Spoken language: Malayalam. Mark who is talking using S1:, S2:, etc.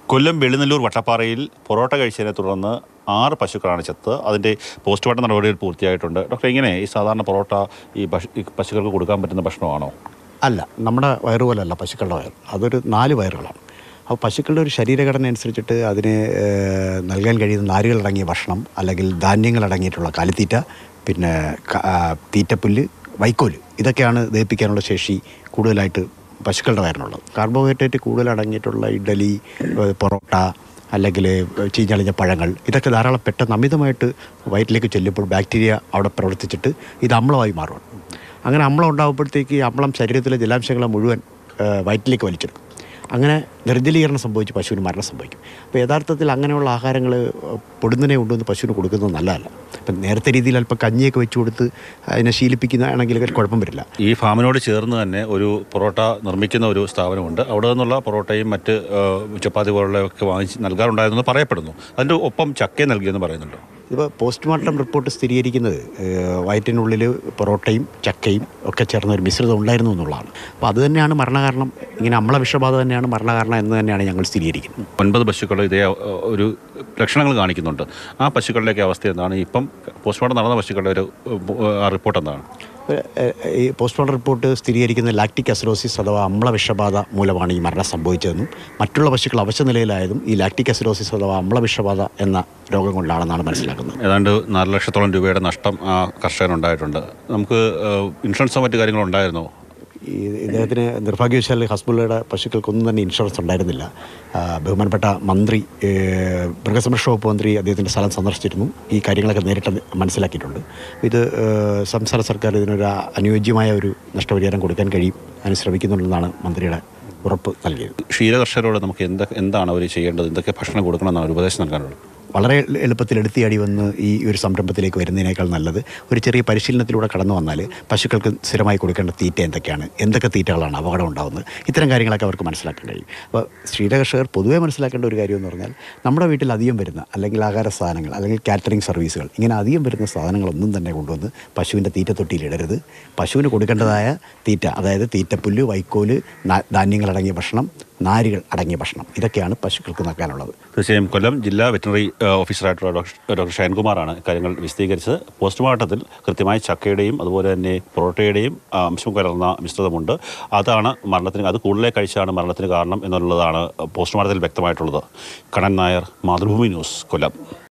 S1: കൊല്ലം വെളിനല്ലൂർ വട്ടപ്പാറയിൽ പൊറോട്ട കഴിച്ചതിനെ തുടർന്ന് ആറ് പശുക്കളാണ് ചത്ത് അതിൻ്റെ പോസ്റ്റ്മോർട്ടം നടപടികൾ പൂർത്തിയായിട്ടുണ്ട് ഡോക്ടർ ഇങ്ങനെ ഈ സാധാരണ പൊറോട്ട ഈ പശു ഈ പശുക്കൾക്ക് കൊടുക്കാൻ പറ്റുന്ന ഭക്ഷണമാണോ
S2: അല്ല നമ്മുടെ വയറ് പോലല്ല പശുക്കളുടെ വയർ അതൊരു നാല് വയറുകളാണ് അപ്പോൾ പശുക്കളുടെ ഒരു ശരീരഘടന അനുസരിച്ചിട്ട് അതിന് ഏഹ്, നൽകാൻ കഴിയുന്ന നാരുകളടങ്ങിയ ഭക്ഷണം അല്ലെങ്കിൽ ധാന്യങ്ങളടങ്ങിയിട്ടുള്ള കാലിത്തീറ്റ പിന്നെ ക- ആ, തീറ്റപ്പുല്ല് വൈക്കോല് ഇതൊക്കെയാണ് ദഹിപ്പിക്കാനുള്ള ശേഷി കൂടുതലായിട്ട് പശുക്കളുടെ വയറിനുള്ളത് കാർബോഹൈഡ്രേറ്റ് കൂടുതൽ അടങ്ങിയിട്ടുള്ള ഇഡലി ഏഹ്, പൊറോട്ട അല്ലെങ്കിൽ ചീഞ്ഞളിഞ്ഞ പഴങ്ങൾ ഇതൊക്കെ ധാരാളം പെട്ടെന്ന് അമിതമായിട്ട് വയറ്റിലേക്ക് ചെല്ലുമ്പോൾ ബാക്ടീരിയ അവിടെ പ്രവർത്തിച്ചിട്ട് ഇത് അമ്ലമായി മാറും അങ്ങനെ അമ്ലം ഉണ്ടാകുമ്പോഴത്തേക്ക് ഈ അമ്ലം ശരീരത്തിലെ ജലാംശങ്ങളെ മുഴുവൻ ആ, വയറ്റിലേക്ക് വലിച്ചെടുക്കും അങ്ങനെ നിർജ്ജലീകരണം സംഭവിച്ച് പശുവിന് മരണം സംഭവിക്കും അപ്പോൾ യഥാർത്ഥത്തിൽ അങ്ങനെയുള്ള ആഹാരങ്ങൾ പൊടുന്നനെ കൊണ്ടുവന്ന് പശുവിന് കൊടുക്കുന്നത് നല്ലതല്ല ഇപ്പം നേരത്തെ രീതിയിൽ അല്പം കഞ്ഞിയൊക്കെ വെച്ച് കൊടുത്ത് അതിനെ ശീലിപ്പിക്കുന്നതാണെങ്കിൽ കുഴപ്പം വരില്ല
S1: ഈ ഫാമിനോട് ചേർന്ന് തന്നെ ഒരു പൊറോട്ട നിർമ്മിക്കുന്ന ഒരു സ്ഥാപനമുണ്ട് അവിടെ നിന്നുള്ള പൊറോട്ടയും മറ്റ് ഏഹ്, ചപ്പാത്തി പോലുള്ളതൊക്കെ വാങ്ങിച്ച് നൽകാറുണ്ടായിരുന്നു പറയപ്പെടുന്നു അതിൻ്റെ ഒപ്പം ചക്കയും നൽകിയെന്ന് പറയുന്നുണ്ട്
S2: ഇപ്പോൾ പോസ്റ്റ്മോർട്ടം റിപ്പോർട്ട് സ്ഥിരീകരിക്കുന്നത് ഏഹ്, വയറ്റിനുള്ളിൽ പൊറോട്ടയും ചക്കയും ഒക്കെ ചേർന്ന ഒരു മിശ്രിതം ഉണ്ടായിരുന്നു എന്നുള്ളതാണ് അപ്പോൾ അത് തന്നെയാണ് മരണകാരണം ഇങ്ങനെ അമ്ല വിഷബാധ തന്നെയാണ് മരണകാരണം എന്ന് തന്നെയാണ് ഞങ്ങൾ സ്ഥിരീകരിക്കുന്നത്
S1: ഒൻപത് പശുക്കൾ ഇതേ ഏഹ്, ഒരു ലക്ഷണങ്ങൾ കാണിക്കുന്നുണ്ട് ആ പശുക്കളുടെയൊക്കെ അവസ്ഥ എന്താണ് ഇപ്പം പോസ്റ്റ്മോർട്ടം നടന്ന പശുക്കളുടെ ഒരു ഏഹ്, ആ റിപ്പോർട്ട് എന്താണ്
S2: ഏഹ്, ഈ പോസ്റ്റ്മോർട്ടം റിപ്പോർട്ട് സ്ഥിരീകരിക്കുന്ന ലാക്റ്റിക് അസിറോസിസ് അഥവാ അമ്ല വിഷബാധ മൂലമാണ് ഈ മരണം സംഭവിച്ചതെന്നും മറ്റുള്ള പശുക്കൾ അവശ നിലയിലായതും ഈ ലാക്റ്റിക് അസിറോസിസ് അഥവാ അമ്ല വിഷബാധ എന്ന രോഗം കൊണ്ടാണെന്നാണ് മനസ്സിലാക്കുന്നത്
S1: ഏതാണ്ട് നാല് ലക്ഷത്തോളം രൂപയുടെ നഷ്ടം ആ കർഷകനുണ്ടായിട്ടുണ്ട് നമുക്ക് ഏഹ്, ഇൻഷുറൻസോ മറ്റു കാര്യങ്ങളോ ഉണ്ടായിരുന്നോ
S2: ഈ ഇദ്ദേഹത്തിന് നിർഭാഗ്യവശാൽ ഹസ്ബുള്ളയുടെ പശുക്കൾക്കൊന്നും തന്നെ ഇൻഷുറൻസ് ഉണ്ടായിരുന്നില്ല ആ, ബഹുമാനപ്പെട്ട മന്ത്രി ഏഹ്, മൃഗസംരക്ഷണ വകുപ്പ് മന്ത്രി അദ്ദേഹത്തിൻ്റെ സ്ഥലം സന്ദർശിച്ചിരുന്നു ഈ കാര്യങ്ങളൊക്കെ നേരിട്ട് മനസ്സിലാക്കിയിട്ടുണ്ട് ഇത് ഏഹ്, സംസ്ഥാന സർക്കാർ ഇതിനൊരു അനുയോജ്യമായ ഒരു നഷ്ടപരിഹാരം കൊടുക്കാൻ കഴിയും അതിന് ശ്രമിക്കുന്നുണ്ടെന്നാണ് മന്ത്രിയുടെ ഉറപ്പ് നൽകിയത്
S1: ക്ഷീരകർഷകരോട് നമുക്ക് എന്തൊക്കെ എന്താണ് അവർ ചെയ്യേണ്ടത് എന്തൊക്കെ ഭക്ഷണം കൊടുക്കണമെന്നാണ് ഒരു ഉപദേശം നൽകാനുള്ളത്
S2: വളരെ എളുപ്പത്തിൽ എടുത്തിയാടി വന്ന് ഈ ഒരു സംരംഭത്തിലേക്ക് വരുന്നതിനേക്കാൾ നല്ലത് ഒരു ചെറിയ പരിശീലനത്തിലൂടെ കടന്നു വന്നാൽ പശുക്കൾക്ക് സ്ഥിരമായി കൊടുക്കേണ്ട തീറ്റ എന്തൊക്കെയാണ് എന്തൊക്കെ തീറ്റകളാണ് അപകടം ഉണ്ടാകുന്നത് ഇത്തരം കാര്യങ്ങളൊക്കെ അവർക്ക് മനസ്സിലാക്കാൻ കഴിയും അപ്പോൾ ക്ഷീരകർഷകർ പൊതുവേ മനസ്സിലാക്കേണ്ട ഒരു കാര്യം എന്ന് പറഞ്ഞാൽ നമ്മുടെ വീട്ടിൽ അധികം വരുന്ന അല്ലെങ്കിൽ ആഹാര സാധനങ്ങൾ അല്ലെങ്കിൽ കാറ്ററിംഗ് സർവീസുകൾ ഇങ്ങനെ അധികം വരുന്ന സാധനങ്ങളൊന്നും തന്നെ കൊണ്ടുവന്ന് പശുവിൻ്റെ തീറ്റ തൊട്ടിയിൽ ഇടരുത് പശുവിന് കൊടുക്കേണ്ടതായ തീറ്റ അതായത് തീറ്റപ്പുല്ല് വൈക്കോല് നാ- ധാന്യങ്ങളടങ്ങിയ ഭക്ഷണം നാരുകൾ അടങ്ങിയ ഭക്ഷണം ഇതൊക്കെയാണ് പശുക്കൾക്ക് നൽകാനുള്ളത്
S1: തീർച്ചയായും കൊല്ലം ജില്ലാ വെറ്റിനറി ഏഹ്, ഓഫീസറായിട്ടുള്ള ഡോക്ടർ ഡോക്ടർ ഷൈൻകുമാറാണ് കാര്യങ്ങൾ വിശദീകരിച്ചത് പോസ്റ്റ്മോർട്ടത്തിൽ കൃത്യമായി ചക്കയുടെയും അതുപോലെ തന്നെ പൊറോട്ടയുടെയും ആ, അംശം കലർന്ന മിശ്രിതമുണ്ട് അതാണ് മരണത്തിന് അത് കൂടുതലേ കഴിച്ചാണ് മരണത്തിന് കാരണം എന്നുള്ളതാണ് പോസ്റ്റ്മോർട്ടത്തിൽ വ്യക്തമായിട്ടുള്ളത് കണ്ണൻ നായർ മാതൃഭൂമി ന്യൂസ് കൊല്ലം